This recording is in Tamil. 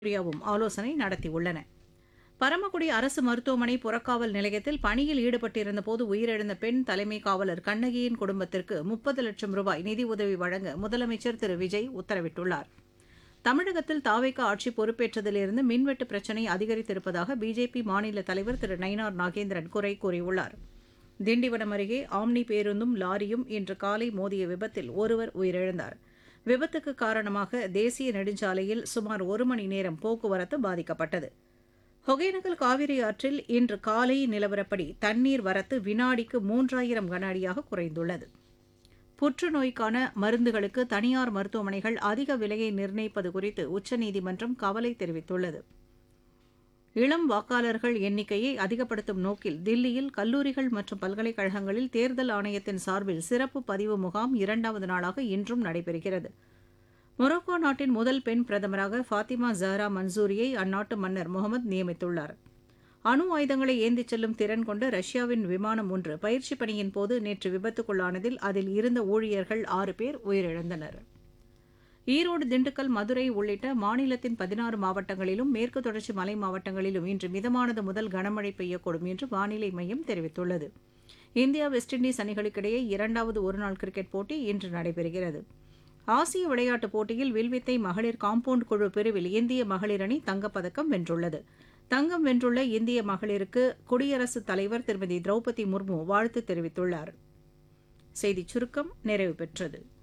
இந்தியாவும் ஆலோசனை நடத்தியுள்ளன பரமக்குடி அரசு மருத்துவமனை புறக்காவல் நிலையத்தில் பணியில் ஈடுபட்டிருந்த போது உயிரிழந்த பெண் தலைமை காவலர் கண்ணகியின் குடும்பத்திற்கு முப்பது லட்சம் ரூபாய் நிதியுதவி வழங்க முதலமைச்சர் திரு விஜய் உத்தரவிட்டுள்ளார் தமிழகத்தில் தாவேக ஆட்சி பொறுப்பேற்றதிலிருந்து மின்வெட்டு பிரச்சினை அதிகரித்திருப்பதாக பிஜேபி மாநில தலைவர் திரு நயினார் நாகேந்திரன் குறை கூறியுள்ளார் திண்டிவனம் அருகே ஆம்னி பேருந்தும் லாரியும் இன்று காலை மோதிய விபத்தில் ஒருவர் உயிரிழந்தார் விபத்துக்கு காரணமாக தேசிய நெடுஞ்சாலையில் சுமார் ஒரு மணி நேரம் போக்குவரத்து பாதிக்கப்பட்டது ஒகேனக்கல் காவிரி ஆற்றில் இன்று காலை நிலவரப்படி தண்ணீர் வரத்து வினாடிக்கு மூன்றாயிரம் கன அடியாக குறைந்துள்ளது புற்றுநோய்க்கான மருந்துகளுக்கு தனியார் மருத்துவமனைகள் அதிக விலையை நிர்ணயிப்பது குறித்து உச்சநீதிமன்றம் கவலை தெரிவித்துள்ளது இளம் வாக்காளர்கள் எண்ணிக்கையை அதிகப்படுத்தும் நோக்கில் தில்லியில் கல்லூரிகள் மற்றும் பல்கலைக்கழகங்களில் தேர்தல் ஆணையத்தின் சார்பில் சிறப்பு பதிவு முகாம் இரண்டாவது நாளாக இன்றும் நடைபெறுகிறது மொரோக்கோ நாட்டின் முதல் பெண் பிரதமராக ஃபாத்திமா ஜஹரா மன்சூரியை அந்நாட்டு மன்னர் முகமது நியமித்துள்ளார் அணு ஆயுதங்களை ஏந்திச் செல்லும் திறன் கொண்ட ரஷ்யாவின் விமானம் ஒன்று பயிற்சி பணியின் போது நேற்று விபத்துக்குள்ளானதில் அதில் இருந்த ஊழியர்கள் ஆறு பேர் உயிரிழந்தனர் ஈரோடு திண்டுக்கல் மதுரை உள்ளிட்ட மாநிலத்தின் பதினாறு மாவட்டங்களிலும் மேற்கு தொடர்ச்சி மலை மாவட்டங்களிலும் இன்று மிதமானது முதல் கனமழை பெய்யக்கூடும் என்று வானிலை மையம் தெரிவித்துள்ளது இந்தியா வெஸ்ட் இண்டீஸ் அணிகளுக்கிடையே இரண்டாவது ஒருநாள் கிரிக்கெட் போட்டி இன்று நடைபெறுகிறது ஆசிய விளையாட்டுப் போட்டியில் வில்வித்தை மகளிர் காம்பவுண்ட் குழு பிரிவில் இந்திய மகளிர் அணி தங்கப்பதக்கம் வென்றுள்ளது தங்கம் வென்றுள்ள இந்திய மகளிருக்கு குடியரசுத் தலைவர் திருமதி திரௌபதி முர்மு வாழ்த்து தெரிவித்துள்ளார் செய்திச் சுருக்கம் நிறைவு பெற்றது